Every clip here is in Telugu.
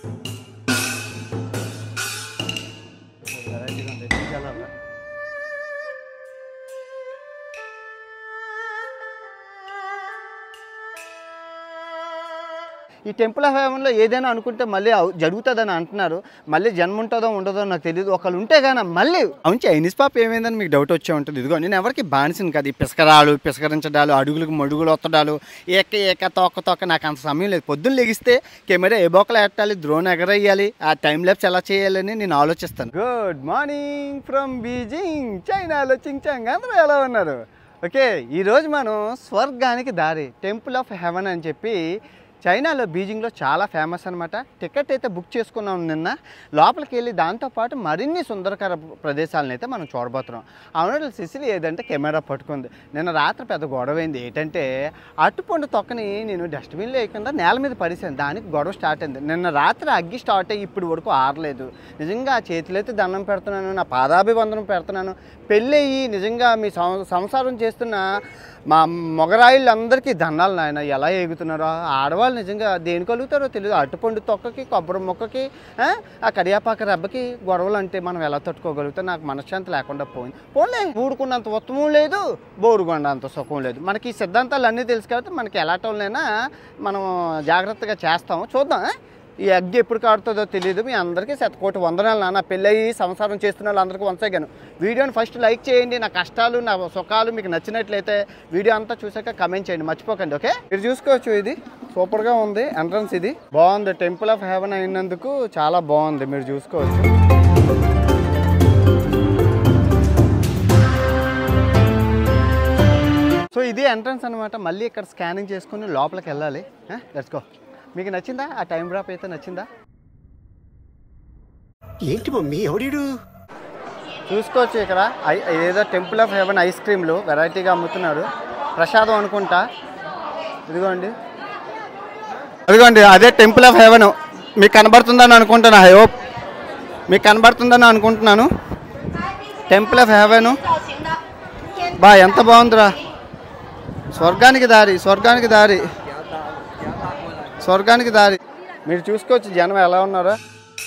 వెరైటీగా ఉంది తీసుకెళ్ళాలా? ఈ టెంపుల్ ఆఫ్ హెవెన్లో ఏదైనా అనుకుంటే మళ్ళీ అవు- జరుగుతుందని అంటున్నారు మళ్ళీ జన్మ ఉంటుందో ఉండదో నాకు తెలియదు ఒకళ్ళు ఉంటే కానీ మళ్ళీ అవును చైనీస్ పాప ఏమైందని మీకు డౌట్ వచ్చే ఉంటుంది ఇదిగో నేను ఎవరికి బానిసను కాదు ఈ పిసకరాలు పిసకరించడాలు అడుగులకు మడుగులు ఒత్తడాలు ఏక ఏక తోక తోక నాకు అంత సమయం లేదు పొద్దున్న లెగిస్తే కెమెరా ఏ బొక్కలు ఎట్టాలి డ్రోన్ ఎగరేయాలి ఆ టైం ల్యాప్స్ ఎలా చేయాలని నేను ఆలోచిస్తాను గుడ్ మార్నింగ్ ఫ్రమ్ బీజింగ్ చైనాలో చించాంగ్ అందరూ ఎలా ఉన్నారు ఓకే ఈరోజు మనం స్వర్గానికి దారి టెంపుల్ ఆఫ్ హెవెన్ అని చెప్పి చైనాలో బీజింగ్లో చాలా ఫేమస్ అనమాట టికెట్ అయితే బుక్ చేసుకున్నాం నిన్న లోపలికి వెళ్ళి దాంతోపాటు మరిన్ని సుందరకర ప్రదేశాలను అయితే మనం చూడబోతున్నాం అవును సిసిలి ఏదంటే కెమెరా పట్టుకుంది నిన్న రాత్రి పెద్ద గొడవ అయింది ఏంటంటే అట్టుపండు తొక్కని నేను డస్ట్బిన్లో వేయకుండా నేల మీద పడిసాను దానికి గొడవ స్టార్ట్ అయింది నిన్న రాత్రి అగ్గి స్టార్ట్ అయ్యి ఇప్పుడు వరకు ఆరలేదు నిజంగా ఆ చేతులైతే దండం పెడుతున్నాను నా పాదాభివందనం పెడుతున్నాను పెళ్ళయ్యి నిజంగా మీ సం- సంసారం చేస్తున్న మా మొగరాయిళ్ళందరికీ దండాలు నాయన ఎలా ఎగుతున్నారో ఆడవాళ్ళు నిజంగా దేని కలుగుతారో తెలియదు అట్టుపండు తొక్కకి కొబ్బరి మొక్కకి ఆ, ఆ కడియాపాక రెబ్బకి గొడవలు అంటే మనం ఎలా తట్టుకోగలుగుతాం నాకు మనశ్శాంతి లేకుండా పోయింది పోలే ఊడుకున్నంత ఉత్తమం లేదు బోరుగుండంత సుఖం లేదు మనకి ఈ సిద్ధాంతాలు అన్నీ తెలుసు కాబట్టి మనకి ఎలాంటివైనా మనం జాగ్రత్తగా చేస్తాము చూద్దాం ఆ? ఈ అగ్గి ఎప్పుడు కాడుతుందో తెలియదు మీ అందరికీ శతకోటి వందనాలు నాన్న పెళ్ళయి సంసారం చేస్తున్న వాళ్ళందరికీ వంచగాను వీడియోని ఫస్ట్ లైక్ చేయండి నా కష్టాలు నా సుఖాలు మీకు నచ్చినట్లయితే వీడియో అంతా చూసాక కమెంట్ చేయండి మర్చిపోకండి ఓకే మీరు చూసుకోవచ్చు ఇది సూపర్గా ఉంది ఎంట్రన్స్ ఇది బాగుంది టెంపుల్ ఆఫ్ హెవెన్ అయినందుకు చాలా బాగుంది మీరు చూసుకోవచ్చు సో ఇది ఎంట్రన్స్ అనమాట మళ్ళీ ఇక్కడ స్కానింగ్ చేసుకుని లోపలికి వెళ్ళాలి లెట్స్ గో మీకు నచ్చిందా ఆ టైం డ్రాప్ అయితే నచ్చిందా ఏంటి మమ్మీ ఎవడీడు చూసుకోవచ్చు ఇక్కడ ఐ- ఏదో టెంపుల్ ఆఫ్ హెవెన్ ఐస్ క్రీమ్లు వెరైటీగా అమ్ముతున్నారు ప్రసాదం అనుకుంటా ఇదిగోండి ఇదిగోండి అదే టెంపుల్ ఆఫ్ హెవెన్ మీకు కనబడుతుందని అనుకుంటున్నా ఐ హోప్ మీకు కనబడుతుందని అనుకుంటున్నాను టెంపుల్ ఆఫ్ హెవెన్ బా ఎంత బాగుందిరా స్వర్గానికి దారి స్వర్గానికి దారి స్వర్గానికి దారి మీరు చూసుకోవచ్చు జనం ఎలా ఉన్నారో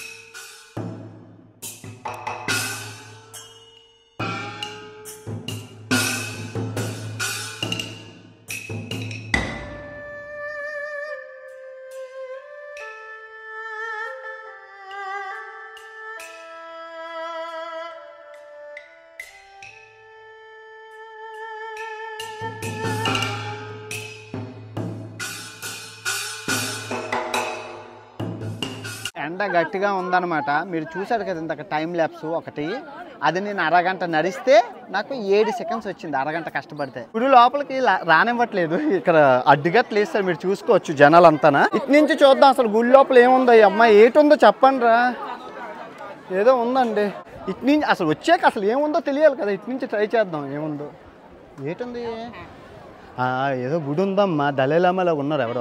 ఎండ గట్టిగా ఉందన్నమాట మీరు చూసారు కదా ఇంతక టైం ల్యాప్స్ ఒకటి అది నేను అరగంట నడిస్తే నాకు ఏడు సెకండ్స్ వచ్చింది అరగంట కష్టపడితే ఇప్పుడు లోపలికి లా- రానివ్వట్లేదు ఇక్కడ అడ్డుగా ప్లేస్ సార్ మీరు చూసుకోవచ్చు జనాలంతా ఇటు నుంచి చూద్దాం అసలు గుడి లోపల ఏముందో ఈ అమ్మాయి ఏటుందో చెప్పండి రా ఏదో ఉందండి ఇటు నుంచి అసలు వచ్చాక అసలు ఏముందో తెలియాలి కదా ఇటు నుంచి ట్రై చేద్దాం ఏముందో ఏటుంది ఆ, ఏదో గుడి ఉందమ్మా దళేలామలా ఉన్నారు ఎవరో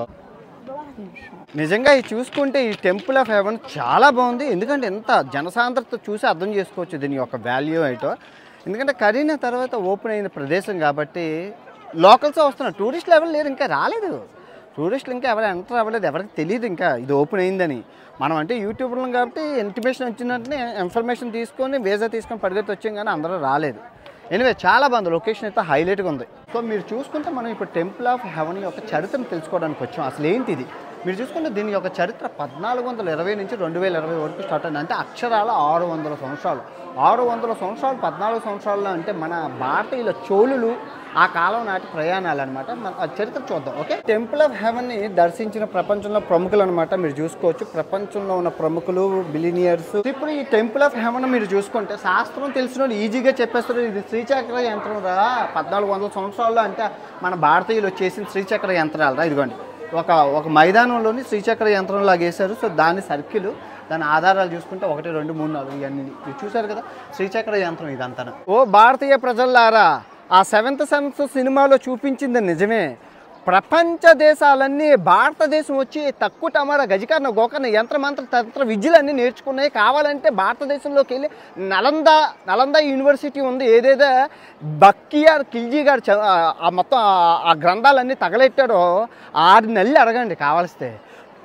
నిజంగా ఇది చూసుకుంటే ఈ టెంపుల్ ఆఫ్ హెవెన్ చాలా బాగుంది ఎందుకంటే ఎంత జనసాంద్రత చూసి అర్థం చేసుకోవచ్చు దీని యొక్క వాల్యూ ఏంటో ఎందుకంటే కరీనా తర్వాత ఓపెన్ అయిన ప్రదేశం కాబట్టి లోకల్స్ వస్తున్నారు టూరిస్టులు ఎవరు లేరు ఇంకా రాలేదు టూరిస్టులు ఇంకా ఎవరు ఎంటర్ అవ్వలేదు ఎవరికి తెలియదు ఇంకా ఇది ఓపెన్ అయిందని మనం అంటే యూట్యూబ్లో కాబట్టి ఇంటిమేషన్ వచ్చినట్టునే ఇన్ఫర్మేషన్ తీసుకొని వీసా తీసుకొని పరిగెత్తి వచ్చాం కానీ అందరూ రాలేదు ఎనివే చాలా బాగుంది లొకేషన్ అయితే హైలైట్గా ఉంది సో మీరు చూసుకుంటే మనం ఇప్పుడు టెంపుల్ ఆఫ్ హెవెన్ యొక్క చరిత్రను తెలుసుకోవడానికి వచ్చాం అసలు ఏంటి ఇది మీరు చూసుకుంటే దీని యొక్క చరిత్ర పద్నాలుగు వందల ఇరవై నుంచి రెండు వేల ఇరవై వరకు స్టార్ట్ అయింది అంటే అక్షరాల ఆరు వందల సంవత్సరాలు ఆరు వందల సంవత్సరాలు పద్నాలుగు సంవత్సరాల్లో అంటే మన భారతీయుల చోళులు ఆ కాలం నాటి ప్రయాణాలు అనమాట మన ఆ చరిత్ర చూద్దాం ఓకే టెంపుల్ ఆఫ్ హెవెన్ని దర్శించిన ప్రపంచంలో ప్రముఖులు అనమాట మీరు చూసుకోవచ్చు ప్రపంచంలో ఉన్న ప్రముఖులు బిలినియర్స్ ఇప్పుడు ఈ టెంపుల్ ఆఫ్ హెవెన్ మీరు చూసుకుంటే శాస్త్రం తెలిసిన వాళ్ళు ఈజీగా చెప్పేస్తారు ఇది శ్రీచక్ర యంత్రం రా పద్నాలుగు వందల సంవత్సరాల్లో అంటే మన భారతీయులు వచ్చేసిన శ్రీచక్ర యంత్రాలు రా ఇదిగోండి ఒక ఒక మైదానంలోని శ్రీచక్ర యంత్రం లాగా వేశారు సో దాని సర్కిల్ దాని ఆధారాలు చూసుకుంటే ఒకటి రెండు మూడు నాలుగు ఇవన్నీ మీరు చూశారు కదా శ్రీచక్ర యంత్రం ఇదంతా ఓ భారతీయ ప్రజల్లారా ఆ సెవెంత్ సెన్స్ సినిమాలో చూపించింది నిజమే ప్రపంచ దేశాలన్నీ భారతదేశం వచ్చి తక్కువ టమారా గజకర్ణ గోకర్ణ యంత్రమంత్ర తంత్ర విద్యలన్నీ నేర్చుకున్నాయి కావాలంటే భారతదేశంలోకి వెళ్ళి నలంద నలంద యూనివర్సిటీ ఉంది ఏదేదో బక్కియార్ ఖిల్జీ గారు చ- ఆ మొత్తం ఆ- ఆ గ్రంథాలన్నీ తగలెట్టాడో ఆరు నెలలు అడగండి కావాల్స్తే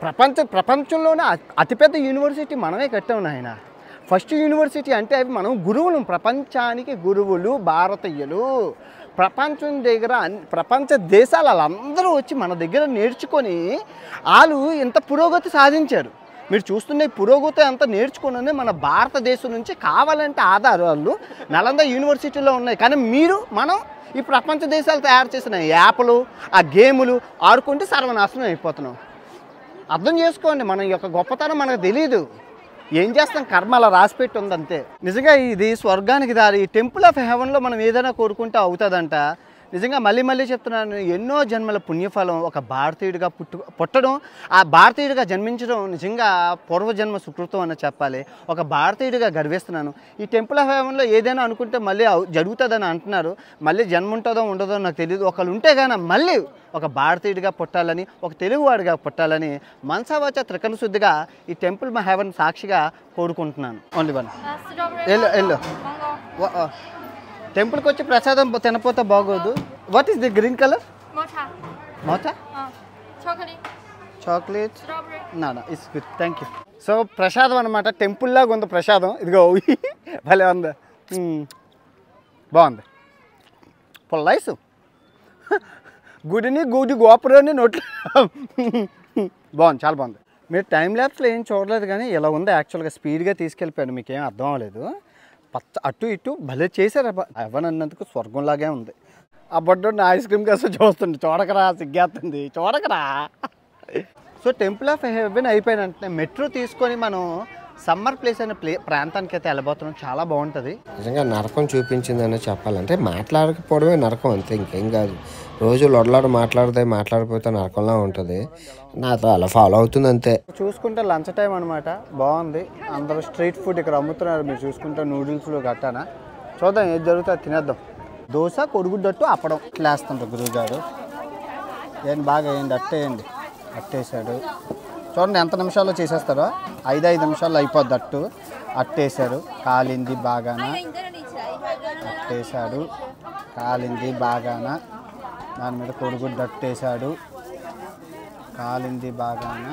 ప్రపంచ ప్రపంచంలోనే అ- అతిపెద్ద యూనివర్సిటీ మనమే కట్టాం నాయన ఫస్ట్ యూనివర్సిటీ అంటే అవి మనం గురువులు ప్రపంచానికి గురువులు భారతీయులు ప్రపంచం దగ్గర అన్- ప్రపంచ దేశాల వాళ్ళందరూ వచ్చి మన దగ్గర నేర్చుకొని వాళ్ళు ఇంత పురోగతి సాధించారు మీరు చూస్తున్న ఈ పురోగతి అంతా నేర్చుకున్నది మన భారతదేశం నుంచి కావాలంటే ఆధారాలు నలంద యూనివర్సిటీలో ఉన్నాయి కానీ మీరు మనం ఈ ప్రపంచ దేశాలు తయారు చేసిన యాప్లు ఆ గేములు ఆడుకుంటే సర్వనాశనం అయిపోతున్నాం అర్థం చేసుకోండి మన యొక్క గొప్పతనం మనకు తెలియదు ఏం చేస్తాం కర్మ అలా రాసిపెట్టి ఉంది అంతే నిజంగా ఇది స్వర్గానికి దారి ఈ టెంపుల్ ఆఫ్ హెవెన్లో మనం ఏదైనా కోరుకుంటే అవుతుందంట నిజంగా మళ్ళీ మళ్ళీ చెప్తున్నాను ఎన్నో జన్మల పుణ్యఫలం ఒక భారతీయుడిగా పుట్టు పుట్టడం ఆ భారతీయుడిగా జన్మించడం నిజంగా పూర్వజన్మ సుకృతం అని చెప్పాలి ఒక భారతీయుడిగా గర్విస్తున్నాను ఈ టెంపుల్ ఆఫ్ హెవెన్లో ఏదైనా అనుకుంటే మళ్ళీ అవు- జరుగుతుందని అంటున్నారు మళ్ళీ జన్మ ఉంటుందో ఉండదో నాకు తెలియదు ఒకళ్ళు ఉంటే కానీ మళ్ళీ ఒక భారతీయుడిగా పుట్టాలని ఒక తెలుగువాడిగా పుట్టాలని మనసావాచ త్రికరణ శుద్ధిగా ఈ టెంపుల్ హెవెన్ సాక్షిగా కోరుకుంటున్నాను only one Uh, strawberry. Yellow yellow Mango. టెంపుల్కి వచ్చి ప్రసాదం తినపోతే బాగోదు what is the green colour Mocha. మౌతా Uh, chocolate. Chocolate Strawberry. నానా it's good thank you so ప్రసాదం అనమాట టెంపుల్ లాగా ఉంది ప్రసాదం ఇదిగో భలే ఉంది మ్మ్. బాగుంది పుల్లైసు గుడిని గుడి గోపురాన్ని నోట్లు బాగుంది చాలా బాగుంది మీరు టైం ల్యాబ్స్లో ఏం చూడలేదు కానీ ఇలా ఉంది యాక్చువల్గా స్పీడ్గా తీసుకెళ్ళిపోయాను మీకు ఏం అర్థం అవ్వలేదు పచ్చ అటు ఇటు భలే చేశారు అవ్వనన్నందుకు స్వర్గంలాగే ఉంది ఆ బొడ్డు నా ఐస్ క్రీమ్ కోసం చూస్తుంది చూడకరా సిగ్గేస్తుంది చూడకరా సో టెంపుల్ ఆఫ్ హెవెన్ అయిపోయిన వెంటనే మెట్రో తీసుకొని మనం సమ్మర్ ప్లేస్ అనే ప్లే ప్రాంతానికి అయితే వెళ్ళబోతున్నాం చాలా బాగుంటుంది నిజంగా నరకం చూపించిందనే చెప్పాలంటే మాట్లాడకపోవడమే నరకం అంతే ఇంకేం కాదు రోజు లొడలాడు మాట్లాడితే మాట్లాడిపోతే నరకంలా ఉంటుంది నాతో అలా ఫాలో అవుతుంది అంతే చూసుకుంటే లంచ్ టైం అనమాట బాగుంది అందరూ స్ట్రీట్ ఫుడ్ ఇక్కడ అమ్ముతున్నారు మీరు చూసుకుంటే నూడిల్స్లు గట్టానా చూద్దాం ఏది జరుగుతుందో తినేద్దాం దోశ కొడుగుడ్డట్టు అప్పడం ఇట్లా వేస్తుంటారు గురువు గారు ఏంటి బాగా వేయండి అట్టేయండి అట్టేసాడు చూడండి ఎంత నిమిషాల్లో చేసేస్తారో ఐదు ఐదు నిమిషాల్లో అయిపోద్ది అట్టు అట్టేశారు కాలింది బాగాన అట్టేశాడు కాలింది బాగాన దాని మీద కొడుగుడ్డు అట్టేశాడు కాలింది బాగాన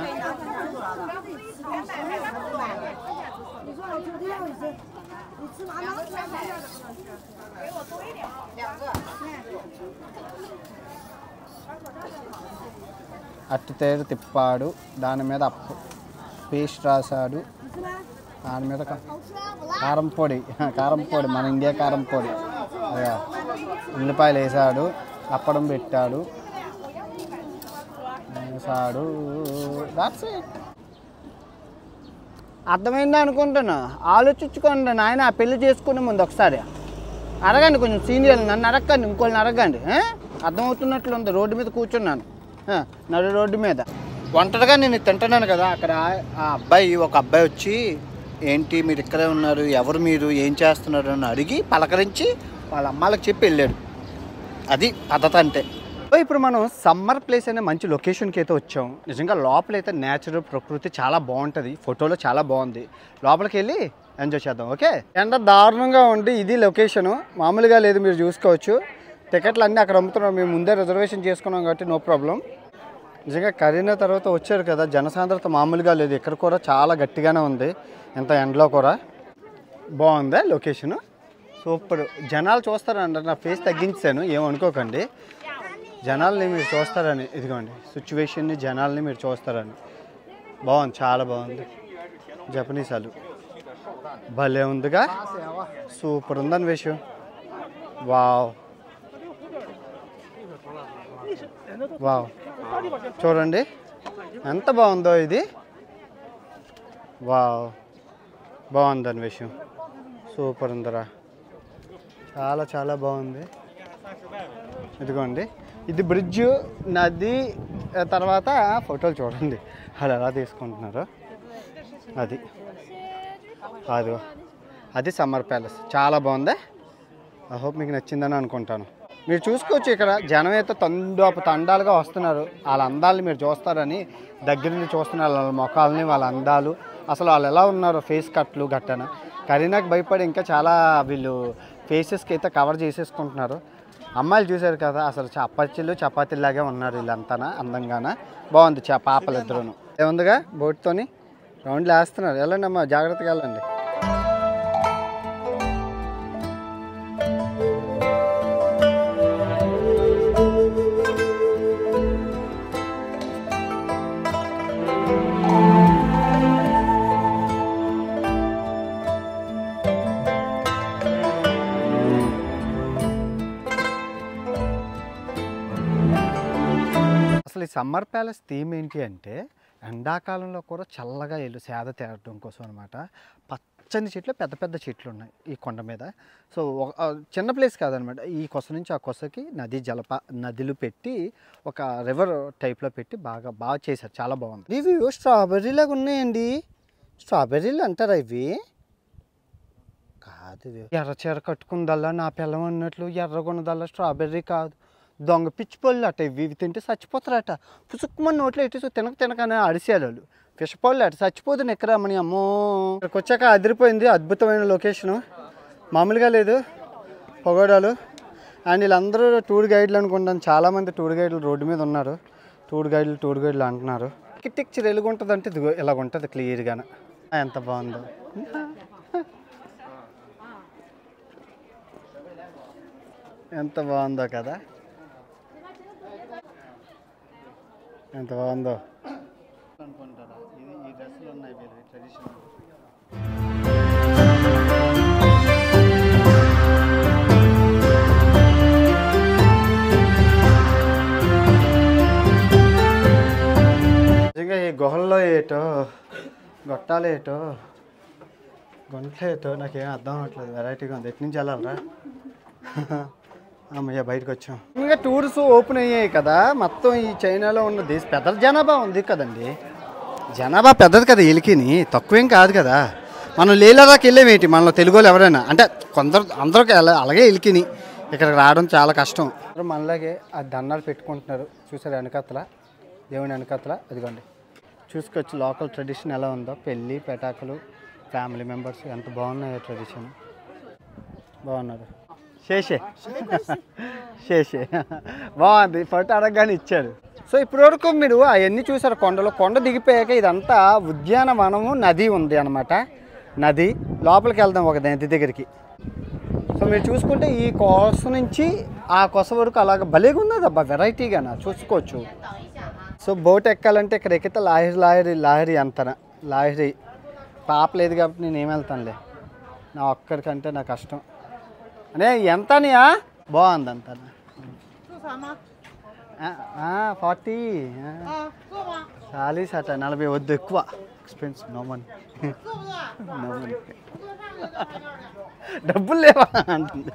అట్టి తేరు తిప్పాడు దాని మీద అప్పు పేస్ట్ రాశాడు దాని మీద కా- కారం పొడి కారం పొడి మన ఇండియా కారం పొడి అదే ఉల్లిపాయలు వేసాడు అప్పడం పెట్టాడు వేసాడు దాట్స్ ఇట్ అర్థమైందా అనుకుంటున్నా ఆలోచించుకోండి నాయన ఆ పెళ్లి చేసుకునే ముందు ఒకసారి అడగండి కొంచెం సీనియర్లు నన్ను అడగండి ఇంకోళ్ళని అడగండి ఏ? అర్థమవుతున్నట్లు ఉంది రోడ్డు మీద కూర్చున్నాను ఆ, నడు రోడ్డు మీద ఒంటరిగా నేను తింటున్నాను కదా అక్కడ ఆ అబ్బాయి ఒక అబ్బాయి వచ్చి ఏంటి మీరు ఇక్కడే ఉన్నారు ఎవరు మీరు ఏం చేస్తున్నారు అని అడిగి పలకరించి వాళ్ళ అమ్మాలకు చెప్పి వెళ్ళాడు అది పద్ధతి అంటే సో ఇప్పుడు మనం సమ్మర్ ప్లేస్ అనే మంచి లొకేషన్కి అయితే వచ్చాం నిజంగా లోపలైతే నేచురల్ ప్రకృతి చాలా బాగుంటుంది ఫోటోలో చాలా బాగుంది లోపలికి వెళ్ళి ఎంజాయ్ చేద్దాం ఓకే ఎండ దారుణంగా ఉండి ఇది లొకేషను మామూలుగా లేదు మీరు చూసుకోవచ్చు టికెట్లు అన్నీ అక్కడ అమ్ముతున్నాం మేము ముందే రిజర్వేషన్ చేసుకున్నాం కాబట్టి నో ప్రాబ్లం నిజంగా కరీనా తర్వాత వచ్చారు కదా జనసాంద్రత మామూలుగా లేదు ఇక్కడ కూడా చాలా గట్టిగానే ఉంది ఎంత ఎండలో కూడా బాగుందా లొకేషను సూపర్ జనాలు చూస్తారంట నా ఫేస్ తగ్గించాను ఏమనుకోకండి జనాల్ని మీరు చూస్తారని ఇదిగోండి సిచ్యువేషన్ని జనాల్ని మీరు చూస్తారని బాగుంది చాలా బాగుంది జపనీస్ వాళ్ళు భలే ఉందిగా సూపర్ ఉందని విషయం వావ్ వావ్ చూడండి ఎంత బాగుందో ఇది వావ్ బాగుందని విషయం సూపర్ ఉందిరా చాలా చాలా బాగుంది ఇదిగోండి ఇది బ్రిడ్జ్ నది ఆ తర్వాత ఫోటోలు చూడండి వాళ్ళు ఎలా తీసుకుంటున్నారు అది అది అది సమ్మర్ ప్యాలెస్ చాలా బాగుంది ఐ హోప్ మీకు నచ్చిందని అనుకుంటాను మీరు చూసుకోవచ్చు ఇక్కడ జనం అయితే తండోప తండాలుగా వస్తున్నారు వాళ్ళ అందాలని మీరు చూస్తారని దగ్గర నుంచి చూస్తున్నారు వాళ్ళ ముఖాలని వాళ్ళ అందాలు అసలు వాళ్ళు ఎలా ఉన్నారు ఫేస్ కట్లు గట్టన కరీనాకి భయపడి ఇంకా చాలా వీళ్ళు ఫేసెస్కి అయితే కవర్ చేసేసుకుంటున్నారు అమ్మాయిలు చూశారు కదా అసలు చపాతీలు చపాతీలాగే ఉన్నారు వీళ్ళంతా అందంగాన బాగుంది చా పాపలు ఇద్దరును ఏముందిగా బోట్తోని రౌండ్లు వేస్తున్నారు వెళ్ళండి అమ్మా జాగ్రత్తగా వెళ్ళండి అసలు ఈ సమ్మర్ ప్యాలెస్ థీమ్ ఏంటి అంటే ఎండాకాలంలో కూడా చల్లగా ఇల్లు సేద తేరడం కోసం అనమాట పచ్చని చెట్లు పెద్ద పెద్ద చెట్లు ఉన్నాయి ఈ కొండ మీద సో ఒక- ఆ, చిన్న ప్లేస్ కాదనమాట ఈ కొస నుంచి ఆ కొసకి నది జలప నదులు పెట్టి ఒక రివర్ టైప్లో పెట్టి బాగా బాగా చేశారు చాలా బాగుంది ఇవి స్ట్రాబెర్రీలాగా ఉన్నాయండి స్ట్రాబెర్రీలు అంటారా ఇవి కాదు ఇవి. ఎర్ర చీర కట్టుకుందల్లా నా పిల్లం అన్నట్లు ఎర్రగొన్నదల్లా స్ట్రాబెర్రీ కాదు దొంగ పిచ్చి పళ్ళు అట ఇవి ఇవి తింటే చచ్చిపోతారట పుసుక్కుమని నోట్లో ఎట్టి తినక తినకనే అడిసారు వాళ్ళు ఫిష్ పళ్ళు అట చచ్చిపోదు నెక్కరామని అమ్మో ఇక్కడికి వచ్చాక అదిరిపోయింది అద్భుతమైన లొకేషను మామూలుగా లేదు పొగోడాలు అండ్ వీళ్ళందరూ టూర్ గైడ్లు అనుకుంటాను చాలామంది టూర్ గైడ్లు రోడ్డు మీద ఉన్నారు టూర్ గైడ్లు టూర్ గైడ్లు అంటున్నారు టిక్చర్ ఎలుగుంటుంది అంటే ఇదిగో ఇలాగ ఉంటుంది క్లియర్గానే ఎంత బాగుందో ఎంత బాగుందో కదా ఎంత బాగుందో అనుకుంటారా ఇది ఈ డ్రెస్సులు ఉన్నాయి వీళ్ళవి ట్రెడిషనల్ నిజంగా ఈ గుహల్లో ఏటో గొట్టాలు ఏటో గుంటలు ఏటో నాకేం అర్థం అవ్వట్లేదు వెరైటీగా ఉంది ఎటు నుంచి వెళ్ళాలరా అమ్మయ్య బయటకు వచ్చాం ఇంకా టూర్స్ ఓపెన్ అయ్యాయి కదా మొత్తం ఈ చైనాలో ఉన్న దేశ పెద్ద జనాభా ఉంది కదండి జనాభా పెద్దది కదా ఎలికిని తక్కువేం కాదు కదా మనం లేలరాకి వెళ్ళేమేంటి మనలో తెలుగు వాళ్ళు ఎవరైనా అంటే కొందరు అందరికి అలా అలాగే ఎలికిని ఇక్కడికి రావడం చాలా కష్టం అందరూ మనలాగే ఆ దండాలు పెట్టుకుంటున్నారు చూసారు వెనకత్తల దేవుని వెనకత్తల అదిగోండి చూసుకోవచ్చు లోకల్ ట్రెడిషన్ ఎలా ఉందో పెళ్ళి పెటాకులు ఫ్యామిలీ మెంబర్స్ ఎంత బాగున్నాయో ట్రెడిషన్ బాగున్నారు శేషే శేషే బాగుంది ఫోటో అడగగానే ఇచ్చారు సో ఇప్పటి వరకు మీరు అవన్నీ చూసారు కొండలో కొండ దిగిపోయాక ఇదంతా ఉద్యానవనము నది ఉంది అనమాట నది లోపలికి వెళ్దాం ఒక నది దగ్గరికి సో మీరు చూసుకుంటే ఈ కొస నుంచి ఆ కొస వరకు అలాగ భలేగా ఉన్నది అబ్బా వెరైటీగా చూసుకోవచ్చు సో బోట్ ఎక్కాలంటే ఇక్కడ ఎక్కితే లాహిరి లాహిరి లాహిరి అంతన లాహిరి పాప లేదు కాబట్టి నేను ఏం వెళ్తానులే నా ఒక్కడికంటే నా కష్టం అనే ఎంత అనియా బాగుంది అంత ఫార్టీ చాలీస్ అట నలభై వద్దు ఎక్కువ expense no money no money డబ్బులు లేవా అంటుంది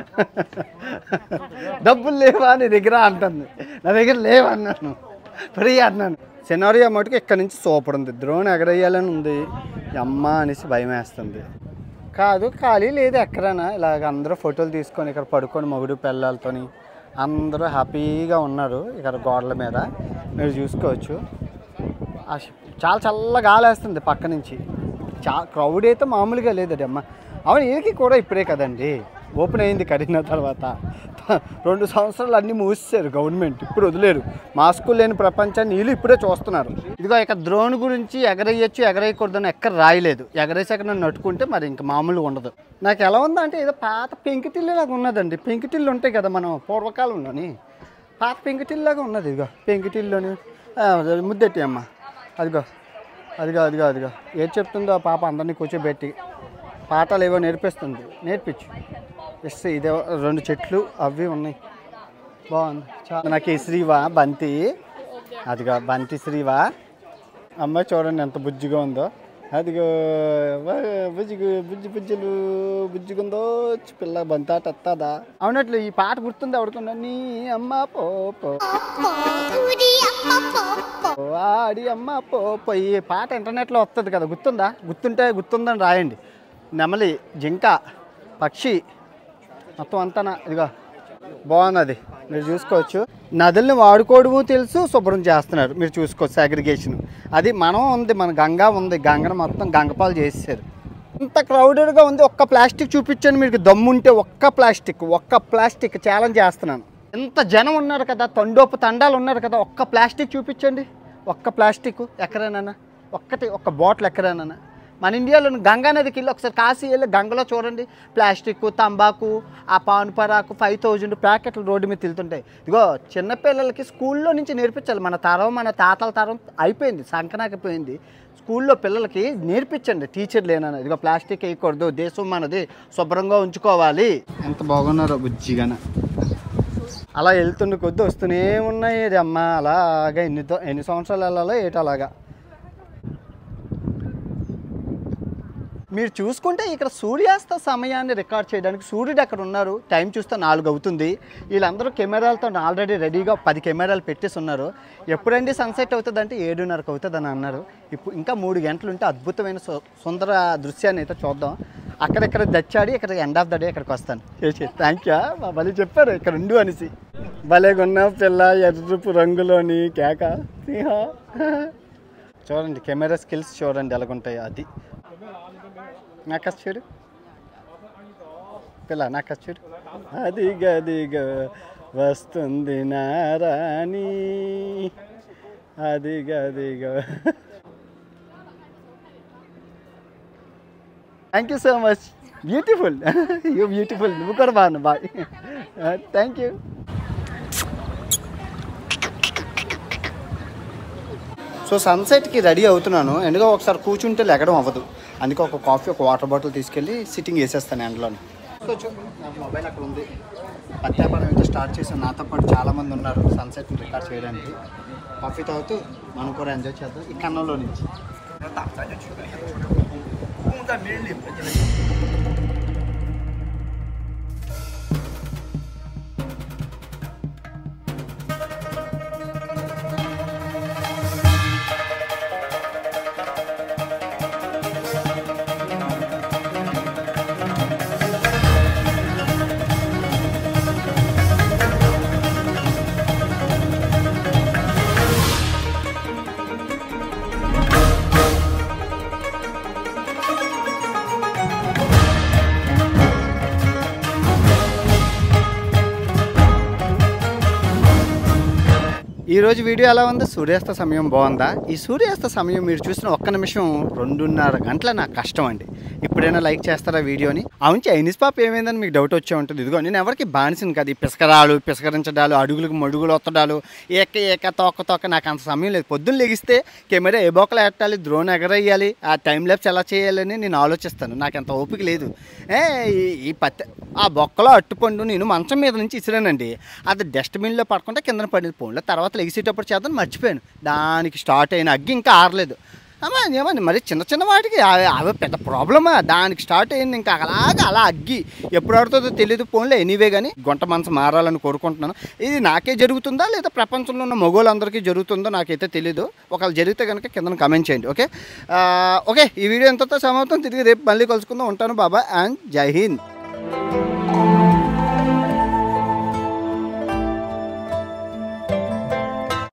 డబ్బులు లేవా నీ దగ్గర అంటుంది నా దగ్గర లేవా అన్నాను ఫ్రీ అన్నాను సినారియో మటుకు ఇక్కడ నుంచి సూపర్ ఉంది ద్రోణ్ ఎగరేయాలని ఉంది అమ్మ అనేసి భయం వేస్తుంది కాదు ఖాళీ లేదు ఎక్కడైనా ఇలాగ అందరూ ఫోటోలు తీసుకొని ఇక్కడ పడుకొని మొగుడు పిల్లలతోని అందరూ హ్యాపీగా ఉన్నారు ఇక్కడ గోడల మీద మీరు చూసుకోవచ్చు ఆ ష్- చాలా చల్ల గాలి వేస్తుంది పక్క నుంచి చా క్రౌడ్ అయితే మామూలుగా లేదండి అమ్మ అవును వీళ్ళకి కూడా ఇప్పుడే కదండి ఓపెన్ అయింది కడిగిన తర్వాత రెండు సంవత్సరాలు అన్నీ మూసేశారు గవర్నమెంట్ ఇప్పుడు వదిలేరు మాస్కులు లేని ప్రపంచాన్ని వీళ్ళు ఇప్పుడే చూస్తున్నారు ఇదిగో ఇక ద్రోణ్ గురించి ఎగరేయచ్చు ఎగరేయకూడదని ఎక్కడ రాయలేదు ఎగరేసాక నన్ను నట్టుకుంటే మరి ఇంకా మామూలుగా ఉండదు నాకు ఎలా ఉందంటే ఏదో పాత పెంకిటిల్లు లాగా ఉన్నదండి పెంకిటిల్లు ఉంటాయి కదా మనం పూర్వకాలంలోని పాత పెంకిటిల్లాగా ఉన్నది ఇదిగో పెంకిటిల్లోని ముద్దెట్టి అమ్మ అదిగో అదిగో అదిగో అదిగో ఏది చెప్తుందో ఆ పాప అందరినీ కూర్చోబెట్టి పాఠాలు ఏవో నేర్పిస్తుంది నేర్పించు ఎస్ ఇదే రెండు చెట్లు అవి ఉన్నాయి బాగుంది చాలా నాకు ఈ శ్రీవా బంతి అదిగో బంతి శ్రీవా అమ్మాయి చూడండి ఎంత బుజ్జిగా ఉందో అదిగో వా, బుజ్జిగు బుజ్జి బుజ్జులు బుజ్జిగుందో చి పిల్ల బంతాట ఎత్తాదా అవునట్లు ఈ పాట గుర్తుంది ఎవడుకున్నా నీ అమ్మ పోపో ఆడి అమ్మ పోపో ఈ పాట ఇంటర్నెట్లో వస్తుంది కదా గుర్తుందా గుర్తుంటే గుర్తుందని రాయండి నెమలి జింక పక్షి మొత్తం అంతా ఇదిగో బాగున్నది మీరు చూసుకోవచ్చు నదుల్ని వాడుకోవడము తెలుసు శుభ్రం చేస్తున్నారు మీరు చూసుకోవచ్చు అగ్రిగేషన్ అది మనం ఉంది మన గంగా ఉంది గంగను మొత్తం గంగపాలు చేసేసారు ఇంత క్రౌడెడ్గా ఉంది ఒక్క ప్లాస్టిక్ చూపించండి మీకు దమ్ముంటే ఒక్క ప్లాస్టిక్ ఒక్క ప్లాస్టిక్ ఛాలెంజ్ చేస్తున్నాను ఎంత జనం ఉన్నారు కదా తండోపు తండాలు ఉన్నారు కదా ఒక్క ప్లాస్టిక్ చూపించండి ఒక్క ప్లాస్టిక్ ఎక్కడైనా ఒక్కటి ఒక్క బాటిల్ ఎక్కడైనా మన ఇండియాలో గంగా నదికి వెళ్ళి ఒకసారి కాశీ వెళ్ళి గంగలో చూడండి ప్లాస్టిక్ తంబాకు ఆ పాన్ పరాకు ఫైవ్ థౌజండ్ ప్యాకెట్లు రోడ్డు మీద తిరుగుతుంటాయి ఇదిగో చిన్నపిల్లలకి స్కూల్లో నుంచి నేర్పించాలి మన తరం మన తాతల తరం అయిపోయింది సంకనాకపోయింది స్కూల్లో పిల్లలకి నేర్పించండి టీచర్ లేనని ఇదిగో ప్లాస్టిక్ వేయకూడదు దేశం మనది శుభ్రంగా ఉంచుకోవాలి ఎంత బాగున్నారో బుజ్జిగాన అలా వెళ్తున్న కొద్ది వస్తూనే ఉన్నాయి ఇది అమ్మ అలాగా ఎన్ని తో- ఎన్ని సంవత్సరాలు వెళ్ళాలో ఏటి అలాగా మీరు చూసుకుంటే ఇక్కడ సూర్యాస్త సమయాన్ని రికార్డ్ చేయడానికి సూర్యుడు అక్కడ ఉన్నారు టైం చూస్తే నాలుగు అవుతుంది వీళ్ళందరూ కెమెరాలతో ఆల్రెడీ రెడీగా పది కెమెరాలు పెట్టేసి ఉన్నారు ఎప్పుడండి సన్సెట్ అవుతుంది అంటే ఏడున్నరకు అవుతుంది అని అన్నారు ఇప్పుడు ఇంకా మూడు గంటలు ఉంటే అద్భుతమైన సు- సుందర దృశ్యాన్ని అయితే చూద్దాం అక్కడెక్కడ దచ్చాడి ఇక్కడ ఎండ్ ఆఫ్ ద డే ఇక్కడికి వస్తాను థ్యాంక్ యూ మా భలే చెప్పారు ఇక్కడ ఉండు అనేసి భలేగున్న పిల్ల ఎర్రపు రంగులోని కేక సిహా. చూడండి కెమెరా స్కిల్స్ చూడండి ఎలాగుంటాయి అది నాకు చూడు పిల్ల నాకు చూడు అది గదిగ వస్తుంది నారాణి అది గదిగ thank you so much beautiful you beautiful నువ్వు కూడా బాగున్నావు బాయ్ థ్యాంక్ యూ సో సన్సెట్కి రెడీ అవుతున్నాను ఎందుకో ఒకసారి కూర్చుంటే లెగడం అవ్వదు అందుకే ఒక కాఫీ ఒక వాటర్ బాటిల్ తీసుకెళ్ళి సిట్టింగ్ వేసేస్తాను ఎండలోని కూర్చో నా మొబైల్ అక్కడ ఉంది పత్యాపారం అయితే స్టార్ట్ చేశాను నాతో పాటు చాలామంది ఉన్నారు సన్సెట్ రికార్డ్ చేయడానికి కాఫీ తాగుతూ మనం కూడా ఎంజాయ్ చేద్దాం ఈ కన్నంలో నుంచి ఈ రోజు వీడియో ఎలా ఉంది సూర్యాస్త సమయం బాగుందా ఈ సూర్యాస్త సమయం మీరు చూసిన ఒక్క నిమిషం రెండున్నర గంటల నా కష్టం అండి ఇప్పుడైనా లైక్ చేస్తారా వీడియోని అవును చైనీస్ పాప ఏమైందని మీకు డౌట్ వచ్చే ఉంటుంది ఇదిగో నేను ఎవరికి బానిసను కాదు ఈ పిసకరాలు పిసకరించడాలు అడుగులకు మడుగులు ఒత్తడాలు ఏక ఏక తోక తోక నాకు అంత సమయం లేదు పొద్దున్న లెగిస్తే కెమెరా ఏ బొక్కలు ఎట్టాలి డ్రోన్ ఎగరేయాలి ఆ టైం ల్యాప్స్ ఎలా చేయాలని నేను ఆలోచిస్తాను నాకు అంత ఓపిక లేదు ఏ ఈ- ఈ పత్తి ఆ బొక్కలో అట్టుపండు నేను మంచం మీద నుంచి ఇసిరానండి అది డస్ట్బిన్లో పడకుండా కింద పడింది ఫోన్లో తర్వాత లెగిసేటప్పుడు చేద్దాం మర్చిపోయాను దానికి స్టార్ట్ అయిన అగ్గి ఇంకా ఆరలేదు అమ్మా ఏమండి మరి చిన్న చిన్న వాటికి అవి అవి పెద్ద ప్రాబ్లమా దానికి స్టార్ట్ అయింది ఇంకా అలాగా అలా అగ్గి ఎప్పుడు ఆడుతుందో తెలియదు ఫోన్లో ఎనీవే కానీ గుంట మనసు మారాలని కోరుకుంటున్నాను ఇది నాకే జరుగుతుందా లేదా ప్రపంచంలో ఉన్న మగోళ్ళందరికీ జరుగుతుందో నాకైతే తెలియదు ఒకవేళ జరిగితే కనుక కింద కమెంట్ చేయండి ఓకే ఆ, ఓకే ఈ వీడియో ఎంతతో సమాప్తం తిరిగి రేపు మళ్ళీ కలుసుకుందాం ఉంటాను బాబా అండ్ జై హింద్